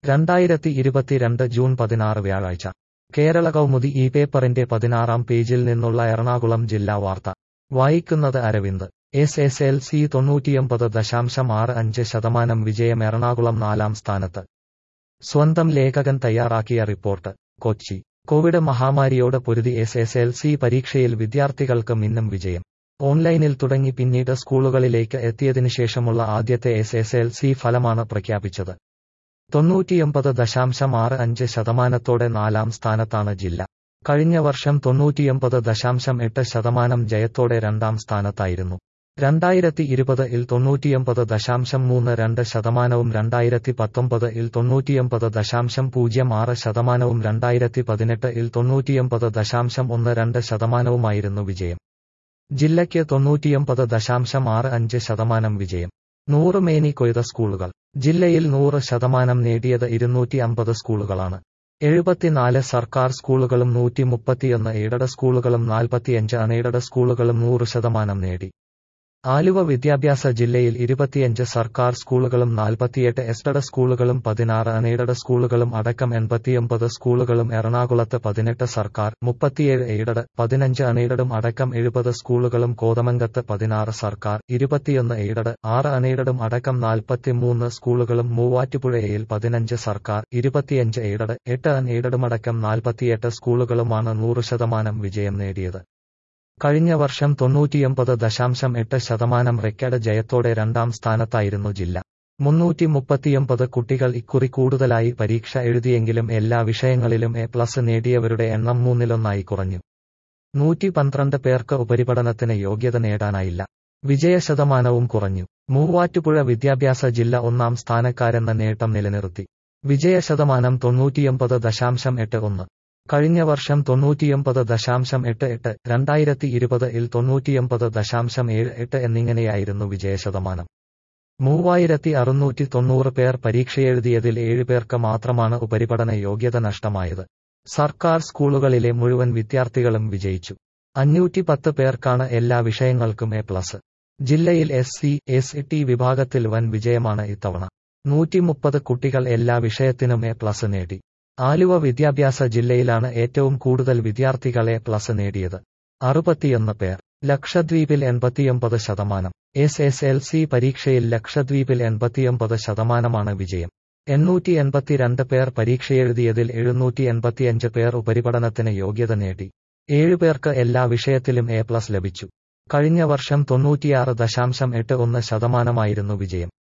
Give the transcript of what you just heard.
രണ്ടായിരത്തി ഇരുപത്തിരണ്ട് ജൂൺ പതിനാറ് വ്യാഴാഴ്ച കേരള കൗമുദി ഈ പേപ്പറിന്റെ പതിനാറാം പേജിൽ നിന്നുള്ള എറണാകുളം ജില്ലാ വാർത്ത വായിക്കുന്നത് Aravind S S L C തൊണ്ണൂറ്റിയൊമ്പത് ദശാംശം ആറ് അഞ്ച് ശതമാനം വിജയം എറണാകുളം നാലാം സ്ഥാനത്ത് സ്വന്തം ലേഖകൻ തയ്യാറാക്കിയ റിപ്പോർട്ട് കൊച്ചി കോവിഡ് മഹാമാരിയോട് പൊരുതി എസ് എസ് എൽ സി പരീക്ഷയിൽ വിദ്യാർത്ഥികൾക്ക് മിന്നും വിജയം ഓൺലൈനിൽ തുടങ്ങി പിന്നീട് സ്കൂളുകളിലേക്ക് എത്തിയതിനുശേഷമുള്ള ആദ്യത്തെ എസ് എസ് എൽ സി ഫലമാണ് പ്രഖ്യാപിച്ചത് തൊണ്ണൂറ്റിയൊമ്പത് ദശാംശം ആറ് അഞ്ച് ശതമാനത്തോടെ നാലാം സ്ഥാനത്താണ് ജില്ല കഴിഞ്ഞ വർഷം തൊണ്ണൂറ്റിയൊമ്പത് ദശാംശം എട്ട് ശതമാനം ജയത്തോടെ രണ്ടാം സ്ഥാനത്തായിരുന്നു രണ്ടായിരത്തി ഇരുപത് ഇൽ തൊണ്ണൂറ്റിയൊമ്പത് ദശാംശം മൂന്ന് രണ്ട് ശതമാനവും രണ്ടായിരത്തി പത്തൊമ്പത് ഇൽ തൊണ്ണൂറ്റിയൊമ്പത് ദശാംശം പൂജ്യം ആറ് ശതമാനവും രണ്ടായിരത്തി പതിനെട്ട് ഇൽ തൊണ്ണൂറ്റിയൊമ്പത് ദശാംശം ഒന്ന് രണ്ട് ശതമാനവുമായിരുന്നു വിജയം ജില്ലയ്ക്ക് തൊണ്ണൂറ്റിയൊമ്പത് ദശാംശം ആറ് അഞ്ച് ശതമാനം വിജയം നൂറ് മേനി കൊയ്ത സ്കൂളുകൾ ജില്ലയിൽ നൂറ് ശതമാനം നേടിയത് ഇരുന്നൂറ്റി അമ്പത് സ്കൂളുകളാണ് എഴുപത്തിനാല് സർക്കാർ സ്കൂളുകളും നൂറ്റി മുപ്പത്തിയൊന്ന് എയ്ഡഡ് സ്കൂളുകളും നാൽപ്പത്തിയഞ്ച് അൺഎയ്ഡഡ് സ്കൂളുകളും നൂറ് ശതമാനം നേടി ആലുവ വിദ്യാഭ്യാസ ജില്ലയിൽ ഇരുപത്തിയഞ്ച് സർക്കാർ സ്കൂളുകളും നാൽപ്പത്തിയെട്ട് എസ്ഡഡ് സ്കൂളുകളും പതിനാറ് അൺഎയ്ഡഡ് സ്കൂളുകളും അടക്കം എൺപത്തിയൊമ്പത് സ്കൂളുകളും എറണാകുളത്ത് പതിനെട്ട് സർക്കാർ മുപ്പത്തിയേഴ് എയ്ഡഡ് പതിനഞ്ച് അൺഎയ്ഡഡും അടക്കം എഴുപത് സ്കൂളുകളും കോതമംഗത്ത് പതിനാറ് സർക്കാർ ഇരുപത്തിയൊന്ന് എയ്ഡഡ് ആറ് അൺഎയ്ഡഡും അടക്കം നാൽപ്പത്തിമൂന്ന് സ്കൂളുകളും മൂവാറ്റുപുഴയിൽ പതിനഞ്ച് സർക്കാർ ഇരുപത്തിയഞ്ച് എയ്ഡഡ് എട്ട് അൺഎയ്ഡഡുമടക്കം നാൽപ്പത്തിയെട്ട് സ്കൂളുകളുമാണ് നൂറ് ശതമാനം വിജയം നേടിയത് കഴിഞ്ഞ വർഷം തൊണ്ണൂറ്റിയൊമ്പത് ദശാംശം എട്ട് ശതമാനം റെക്കോർഡ് ജയത്തോടെ രണ്ടാം സ്ഥാനത്തായിരുന്നു ജില്ല മുന്നൂറ്റി മുപ്പത്തിയൊമ്പത് കുട്ടികൾ ഇക്കുറി കൂടുതലായി പരീക്ഷ എഴുതിയെങ്കിലും എല്ലാ വിഷയങ്ങളിലും എ പ്ലസ് നേടിയവരുടെ എണ്ണം മൂന്നിലൊന്നായി കുറഞ്ഞു നൂറ്റി പന്ത്രണ്ട് പേർക്ക് ഉപരിപഠനത്തിന് യോഗ്യത നേടാനായില്ല വിജയശതമാനവും കുറഞ്ഞു മൂവാറ്റുപുഴ വിദ്യാഭ്യാസ ജില്ല ഒന്നാം സ്ഥാനക്കാരെന്ന നേട്ടം നിലനിർത്തി വിജയശതമാനം തൊണ്ണൂറ്റിയൊമ്പത് ദശാംശം എട്ട് ഒന്ന് കഴിഞ്ഞ വർഷം തൊണ്ണൂറ്റിയൊമ്പത് ദശാംശം എട്ട് എട്ട് രണ്ടായിരത്തി ഇരുപത് ഇൽ തൊണ്ണൂറ്റിയൊമ്പത് ദശാംശം ഏഴ് എട്ട് എന്നിങ്ങനെയായിരുന്നു വിജയശതമാനം മൂവായിരത്തി അറുന്നൂറ്റി തൊണ്ണൂറ് പേർ പരീക്ഷയെഴുതിയതിൽ ഏഴ് പേർക്ക് മാത്രമാണ് ഉപരിപഠന യോഗ്യത നഷ്ടമായത് സർക്കാർ സ്കൂളുകളിലെ മുഴുവൻ വിദ്യാർത്ഥികളും വിജയിച്ചു അഞ്ഞൂറ്റി പത്ത് പേർക്കാണ് എല്ലാ വിഷയങ്ങൾക്കും എ പ്ലസ് ജില്ലയിൽ എസ് സി എസ് ടി വിഭാഗത്തിൽ വൻ വിജയമാണ് ഇത്തവണ നൂറ്റി മുപ്പത് കുട്ടികൾ എല്ലാ വിഷയത്തിനും എ പ്ലസ് നേടി ആലുവ വിദ്യാഭ്യാസ ജില്ലയിലാണ് ഏറ്റവും കൂടുതൽ വിദ്യാർത്ഥികളെ പ്ലസ് നേടിയത് അറുപത്തിയൊന്ന് പേർ ലക്ഷദ്വീപിൽ എൺപത്തിയൊമ്പത് ശതമാനം എസ് എസ് എൽ സി പരീക്ഷയിൽ ലക്ഷദ്വീപിൽ എൺപത്തിയൊമ്പത് ശതമാനമാണ് വിജയം എണ്ണൂറ്റി എൺപത്തിരണ്ട് പേർ പരീക്ഷയെഴുതിയതിൽ എഴുന്നൂറ്റി എൺപത്തിയഞ്ച് പേർ ഉപരിപഠനത്തിന് യോഗ്യത നേടി ഏഴുപേർക്ക് എല്ലാ വിഷയത്തിലും എ പ്ലസ് ലഭിച്ചു കഴിഞ്ഞ വർഷം തൊണ്ണൂറ്റിയാറ് ദശാംശം എട്ട് ഒന്ന് ശതമാനമായിരുന്നു വിജയം